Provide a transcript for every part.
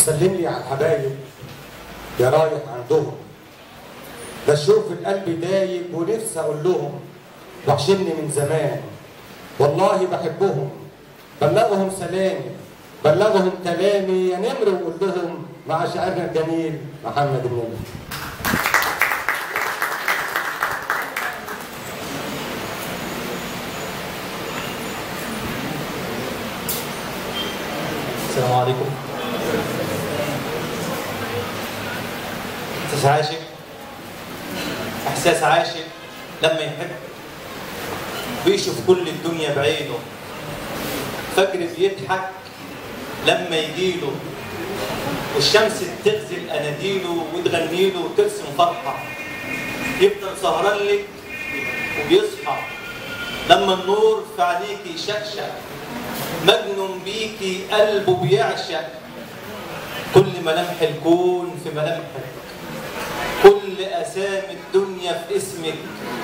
سلم لي على الحبايب يا رايح عندهم بشوف القلب دايب ونفسي اقول لهم وحشني من زمان والله بحبهم بلغهم سلامي بلغهم كلامي يا نمر وقول لهم مع شاعرنا الجميل محمد النمر السلام عليكم احساس عاشق احساس عاشق لما يحب بيشوف كل الدنيا بعينه فجر بيضحك لما يجيله والشمس تغزل اناديله وتغنيله وترسم فرحه يفضل سهران لك وبيصحى لما النور في عينيك يشقشق مجنون بيكي قلبه بيعشق كل ملامح الكون في ملامحك كل اسامي الدنيا في اسمك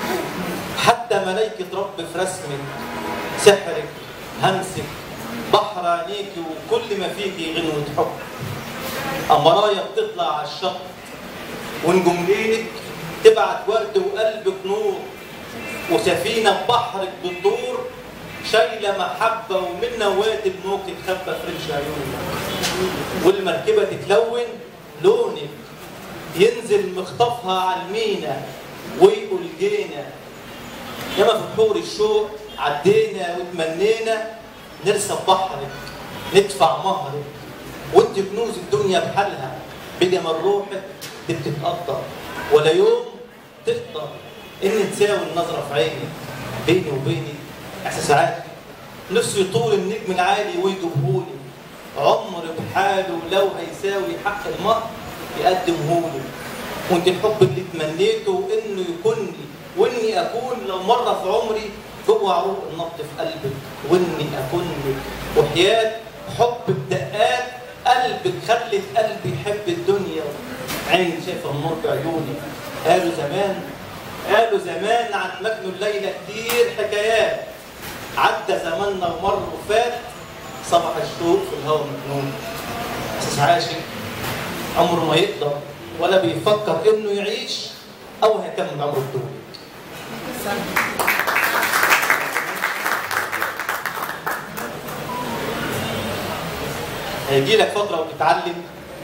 حتى ملايكة رب في رسمك سحرك همسك بحر عينيكي وكل ما فيكي غنوة حب أمرايا بتطلع على الشط ونجوم ليلك تبعت ورد وقلبك نور وسفينة بحرك بتدور شايلة محبة ومن نواد الموج تخبى في رمش عيونك والمركبة تتلون لونك ينزل مخطفها على المينا ويقول جينا ياما في بحور الشوق عدينا وتمنينا نرسى بحرك ندفع مهرك وانت كنوز الدنيا بحالها بجمال روحك دي بتتقدر ولا يوم تقدر ان تساوي النظرة في عيني بيني وبينك احساس عادي نفسه يطول النجم العالي ويجيبهولي عمر بحاله لو هيساوي حق المهر يقدمهولي وانت الحب اللي تمنيته انه يكون لي واني اكون لو مره في عمري جوه عروق النبض في قلبك واني اكون لك وحياه حب بدقات قلبك خلت قلبي يحب الدنيا عيني شايفه النور بعيوني قالوا زمان قالوا زمان عن مجنون ليلى كتير حكايات عدى زماننا ومر وفات صبح الشوق في الهوى مجنون احساس عاشق عمره ما يقدر ولا بيفكر انه يعيش او هيكمل عمره بدون هيجي لك فتره وتتعلم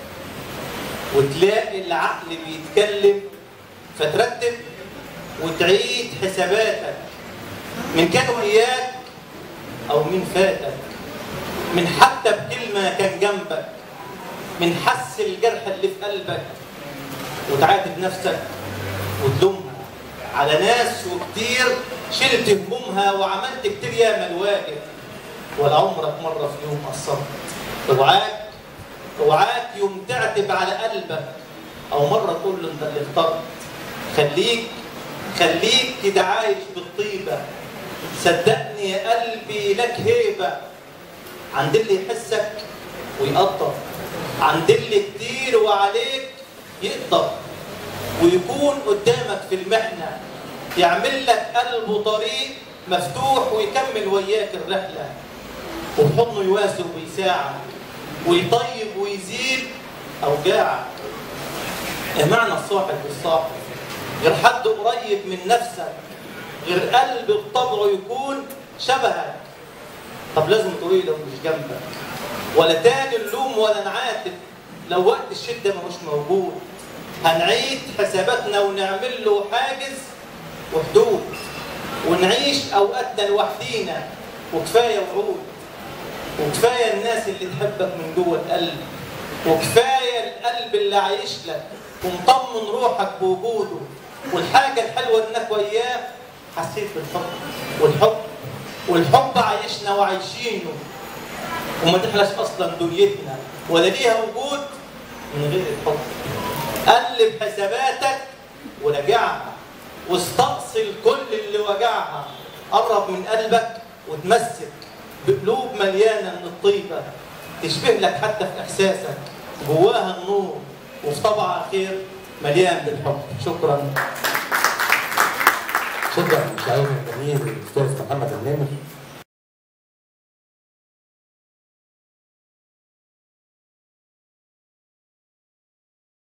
وتلاقي العقل بيتكلم فترتب وتعيد حساباتك من كان وياك او من فاتك من حتى بكلمه كان جنبك من حس الجرح اللي في قلبك وتعاتب نفسك وتلومها على ناس وكتير شلت همومها وعملت كتير ياما الواجب ولا عمرك مره في يوم قصرت اوعاك اوعاك يوم تعتب على قلبك او مره تقول له انت اللي اخترت خليك خليك كده عايش بالطيبه صدقني يا قلبي لك هيبه عند اللي يحسك ويقدر عند اللي كتير وعليك يقدر ويكون قدامك في المحنة يعمل لك قلبه طريق مفتوح ويكمل وياك الرحلة وبحضنه يواسي ويساعد ويطيب ويزيل أوجاعك إيه معنى الصاحب والصاحب غير حد قريب من نفسك غير قلب بطبعه يكون شبهك طب لازم تقولي لو مش جنبك ولا تاني اللوم ولا نعاتب لو وقت الشده ماهوش موجود هنعيد حساباتنا ونعمل له حاجز وحدود ونعيش اوقاتنا لوحدينا وكفايه وعود وكفايه الناس اللي تحبك من جوه القلب وكفايه القلب اللي عايش لك ومطمن روحك بوجوده والحاجه الحلوه انك وياه حسيت بالحب والحب والحب عايشنا وعايشينه وما تحلاش اصلا دنيتنا ولا ليها وجود من غير الحب قلب حساباتك وراجعها واستأصل كل اللي وجعها قرب من قلبك وتمسك بقلوب مليانه من الطيبه تشبه لك حتى في احساسك جواها النور وفي طبعها خير مليان بالحب شكرا شكرا لشاعرنا الجميل الاستاذ محمد النمر